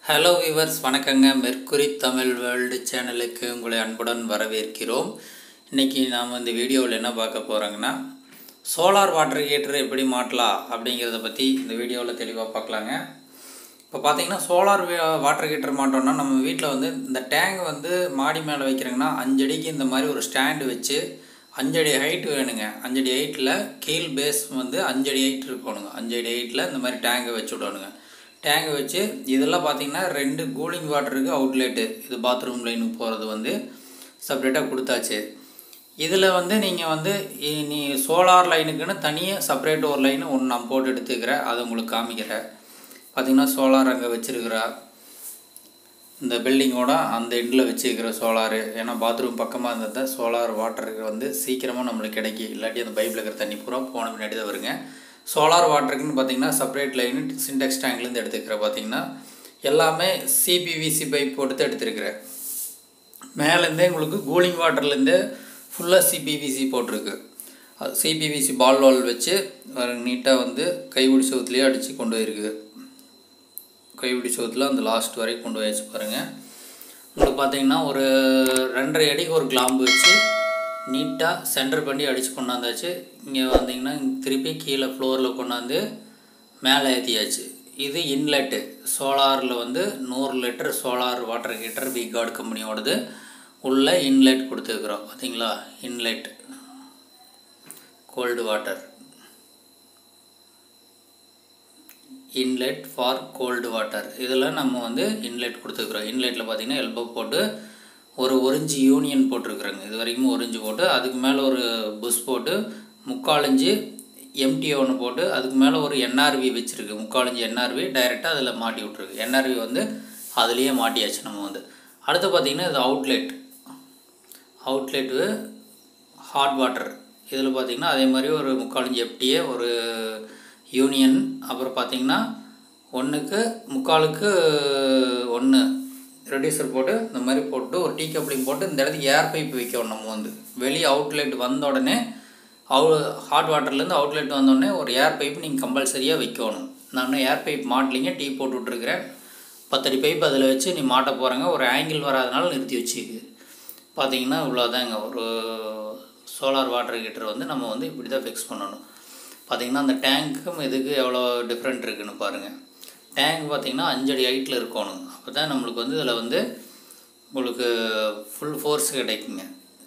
hello viewers வணக்கங்க Mercury Tamil world சேனலுக்கு உங்களை அன்புடன் வரவேற்கிறோம் இன்றைக்கி நாம் இந்த வீடியோவில் என்ன பார்க்க போகிறோங்கன்னா சோலார் வாட்டர் ஹீட்டர் எப்படி மாட்டலாம் அப்படிங்கிறத பற்றி இந்த வீடியோவில் தெளிவாக பார்க்கலாங்க இப்போ பார்த்தீங்கன்னா சோலார் வாட்டர் ஹீட்டர் மாட்டோம்னா நம்ம வீட்டில் வந்து இந்த டேங்க் வந்து மாடி மேலே வைக்கிறோங்கன்னா அஞ்சடிக்கு இந்த மாதிரி ஒரு ஸ்டாண்டு வச்சு அஞ்சடி ஹைட் வேணுங்க அஞ்சடி ஹைட்டில் கீழ் பேஸ் வந்து அஞ்சடி ஹைட் இருக்கணுங்க அஞ்சடி ஹைட்டில் இந்த மாதிரி டேங்கை வச்சு விடணுங்க டேங்கை வச்சு இதெல்லாம் பார்த்தீங்கன்னா ரெண்டு கூலிங் வாட்டருக்கு அவுட்லெட்டு இது பாத்ரூம் லைனுக்கு போகிறது வந்து செப்ரேட்டாக கொடுத்தாச்சு இதில் வந்து நீங்கள் வந்து இ- நீ சோலார் லைனுக்குன்னு தனியாக செப்பரேட் ஒரு லைன் ஒன்று நான் போட்டு எடுத்துக்கிறேன் அதை உங்களுக்கு காமிக்கிறேன் பார்த்தீங்கன்னா சோலார் அங்கே வச்சுருக்கிறா இந்த பில்டிங்கோட அந்த எண்டில் வச்சுருக்கிற சோலாரு ஏன்னா பாத்ரூம் பக்கமாக இருந்தால் தான் சோலார் வாட்டருக்கு வந்து சீக்கிரமாக நம்மளுக்கு கிடைக்கும் இல்லாட்டி அந்த பைப்பில் இருக்கிற தண்ணி பூரா போன பின்னாடி தான் வருங்க சோலார் வாட்டருக்குன்னு பார்த்தீங்கன்னா செப்பரேட் லைனு சின்டெக்ஸ் டேங்க்லேருந்து எடுத்துக்கிறேன் பார்த்தீங்கன்னா எல்லாமே சிபிவிசி பைப் போட்டு தான் எடுத்துருக்கிறேன் மேலேருந்தே உங்களுக்கு கூலிங் வாட்டர்லேருந்தே ஃபுல்லாக சிபிவிசி போட்டிருக்கு அது சிபிவிசி பால் வால் வச்சு நீட்டாக வந்து கைபிடி சவுத்துலேயே அடித்து கொண்டு போயிருக்குது கைபிடி சவுத்தில் அந்த லாஸ்ட் வரைக்கும் கொண்டு போய் வச்சு பாருங்கள் உங்களுக்கு பார்த்தீங்கன்னா ஒரு ரெண்டரை அடிக்கு ஒரு கிளாம்பு வச்சு நீட்டாக சென்டர் பண்ணி அடித்து கொண்டாந்தாச்சு இங்கே வந்தீங்கன்னா திருப்பி கீழே ஃப்ளோரில் கொண்டாந்து மேலே ஏற்றியாச்சு இது இன்லெட்டு சோலாரில் வந்து நூறு litre solar water heater V Guard கம்பெனியோடது உள்ள இன்லெட் கொடுத்துருக்குறோம் பார்த்தீங்களா inlet cold water inlet for cold water இதில் நம்ம வந்து இன்லெட் கொடுத்துருக்குறோம் இன்லெட்டில் பார்த்தீங்கன்னா எல்போ போட்டு ஒரு ஒரிஞ்சு யூனியன் போட்டிருக்குறோங்க இது வரைக்கும் ஒரிஞ்சு போட்டு அதுக்கு மேலே ஒரு புஷ் போட்டு முக்காலஞ்சு எம்டிஓ ஒன்று போட்டு அதுக்கு மேலே ஒரு என்ஆர்வி வச்சுருக்கு முக்காலஞ்சு என்ஆர்வி டைரெக்டாக அதில் மாட்டி விட்ருக்கு என்ஆர்வி வந்து அதுலேயே மாட்டியாச்சு நம்ம வந்து அடுத்து பார்த்திங்கன்னா இது அவுட்லெட் அவுட்லெட்டு ஹாட் வாட்டர் இதில் பார்த்தீங்கன்னா அதே மாதிரி ஒரு முக்காலஞ்சு எஃப்டிஏ ஒரு யூனியன் அப்புறம் பார்த்தீங்கன்னா ஒன்றுக்கு முக்காலுக்கு ஒன்று ரெடியூசர் போட்டு இந்த மாதிரி போட்டு ஒரு டீ கப்ளிங் போட்டு இந்த இடத்துக்கு ஏர் பைப் வைக்கணும் நம்ம வந்து வெளியே அவுட்லெட் வந்த உடனே அவு ஹாட் வாட்டர்லேருந்து அவுட்லெட் வந்த உடனே ஒரு ஏர் பைப் நீங்கள் கம்பல்சரியாக வைக்கணும் நான் இன்னும் ஏர் பைப் மாட்டலிங்க டீ போட்டு விட்ருக்கிறேன் பத்தடி பைப் அதில் வச்சு நீ மாட்ட போகிறாங்க ஒரு ஆங்கிள் வராதனால நிறுத்தி வச்சுக்கு பார்த்தீங்கன்னா இவ்வளோதாங்க ஒரு சோலார் வாட்டர் ஹீட்டர் வந்து நம்ம வந்து இப்படி தான் ஃபிக்ஸ் பண்ணணும் பார்த்தீங்கன்னா அந்த டேங்க்கும் இதுக்கு எவ்வளோ டிஃப்ரெண்ட் இருக்குன்னு பாருங்கள் டேங்க் பார்த்தீங்கன்னா அஞ்சடி ஹைட்டில் இருக்கணும் அப்போ தான் நம்மளுக்கு வந்து இதில் வந்து உங்களுக்கு ஃபுல் ஃபோர்ஸ் கிடைக்குங்க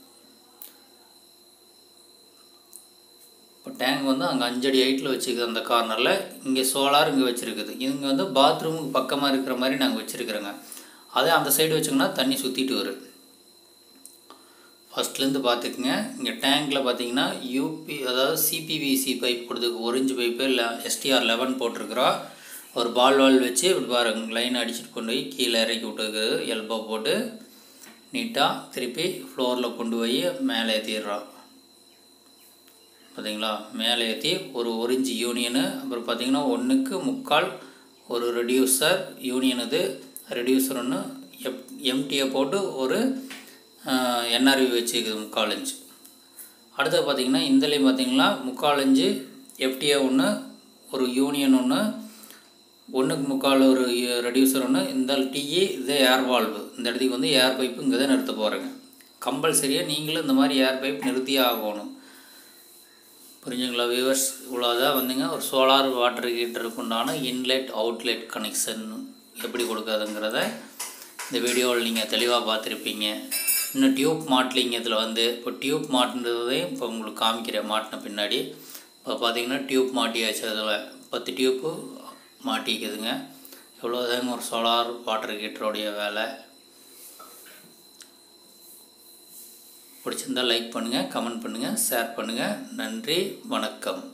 இப்போ டேங்க் வந்து அங்கே அஞ்சடி ஹைட்டில் வச்சுருக்குது அந்த கார்னரில் இங்கே சோலார் இங்கே வச்சுருக்குது இங்கே வந்து பாத்ரூமுக்கு பக்கமாக இருக்கிற மாதிரி நாங்கள் வச்சுருக்குறோங்க அதே அந்த சைடு வச்சோங்கன்னா தண்ணி சுற்றிட்டு வரும் ஃபஸ்ட்லேருந்து பார்த்துக்குங்க இங்கே டேங்க்கில் பார்த்தீங்கன்னா யூபி அதாவது சிபிவிசி பைப் கொடுத்துருக்கு ஒரிஞ்சு பைப்பு இல்லை எஸ்டிஆர் லெவன் போட்டிருக்கிறோம் ஒரு பால் வால் வச்சு இப்படி பாருங்க லைன் அடிச்சுட்டு கொண்டு போய் கீழே இறக்கி விட்டுருக்கு எல்போ போட்டு நீட்டாக திருப்பி ஃப்ளோரில் கொண்டு போய் மேலே ஏற்றிடுறோம் பார்த்தீங்களா மேலே ஏற்றி ஒரு ஒரிஞ்சு யூனியனு அப்புறம் பார்த்தீங்கன்னா ஒன்றுக்கு முக்கால் ஒரு ரெடியூசர் யூனியன் இது ரெடியூசர் ஒன்று எப் எம்டியை போட்டு ஒரு என்ஆர்வி வச்சுக்குது முக்கால் இன்ச்சு அடுத்தது பார்த்தீங்கன்னா இந்தலையும் பார்த்தீங்கன்னா முக்கால் இன்ச்சு எஃப்டிஏ ஒன்று ஒரு யூனியன் ஒன்று ஒன்றுக்கு முக்கால் ஒரு ரெடியூசர் ஒன்று இந்த டிஇ இது ஏர் வால்வு இந்த இடத்துக்கு வந்து ஏர் பைப்பு இங்கே தான் நிறுத்த போகிறேங்க கம்பல்சரியாக நீங்களும் இந்த மாதிரி ஏர் பைப் நிறுத்தியே ஆகணும் புரிஞ்சுங்களா வியூவர்ஸ் இவ்வளோதான் வந்துங்க ஒரு சோலார் வாட்டர் ஹீட்டருக்கு உண்டான இன்லெட் அவுட்லெட் கனெக்ஷன் எப்படி கொடுக்காதுங்கிறத இந்த வீடியோவில் நீங்கள் தெளிவாக பார்த்துருப்பீங்க இன்னும் டியூப் மாட்டலிங்க இதில் வந்து இப்போ டியூப் மாட்டுன்றதையும் இப்போ உங்களுக்கு காமிக்கிறேன் மாட்டின பின்னாடி இப்போ பார்த்தீங்கன்னா டியூப் மாட்டியாச்சு அதில் பத்து டியூப்பு மாட்டிக்குதுங்க இவ்வளோதாங்க ஒரு சோலார் வாட்டர் ஹீட்டருடைய வேலை பிடிச்சிருந்தால் லைக் பண்ணுங்கள் கமெண்ட் பண்ணுங்கள் ஷேர் பண்ணுங்கள் நன்றி வணக்கம்